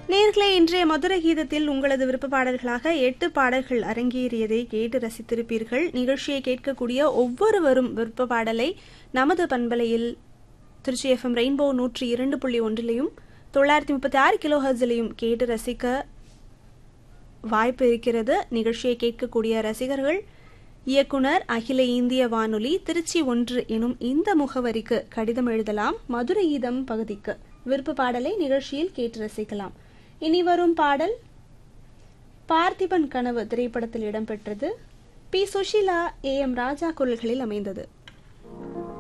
நேர்களே இன்றைய மதுர கீதத்தில் உங்களது விருப்ப பாடல்களாக எட்டு பாடல்கள் அரங்கேறியதை கேட்டு ரசித்திருப்பீர்கள் நிகழ்ச்சியை கேட்கக்கூடிய ஒவ்வொருவரும் விருப்ப பாடலை நமது பண்பலையில் திருச்சி எஃப்எம் ரெயின்போ நூற்றி இரண்டு புள்ளி ஒன்றிலையும் தொள்ளாயிரத்தி முப்பத்தி ஆறு கிலோ ஹர்ஸிலையும் கேட்டு ரசிக்க வாய்ப்பு இருக்கிறது நிகழ்ச்சியை கேட்கக்கூடிய ரசிகர்கள் இயக்குனர் அகில இந்திய வானொலி திருச்சி ஒன்று எனும் இந்த முகவரிக்கு கடிதம் எழுதலாம் மதுரை கீதம் பகுதிக்கு விருப்ப பாடலை நிகழ்ச்சியில் கேட்டு ரசிக்கலாம் இனி வரும் பாடல் பார்த்திபன் கனவு திரைப்படத்தில் இடம்பெற்றது P Susheela A M Raja குரல்களில் அமைந்தது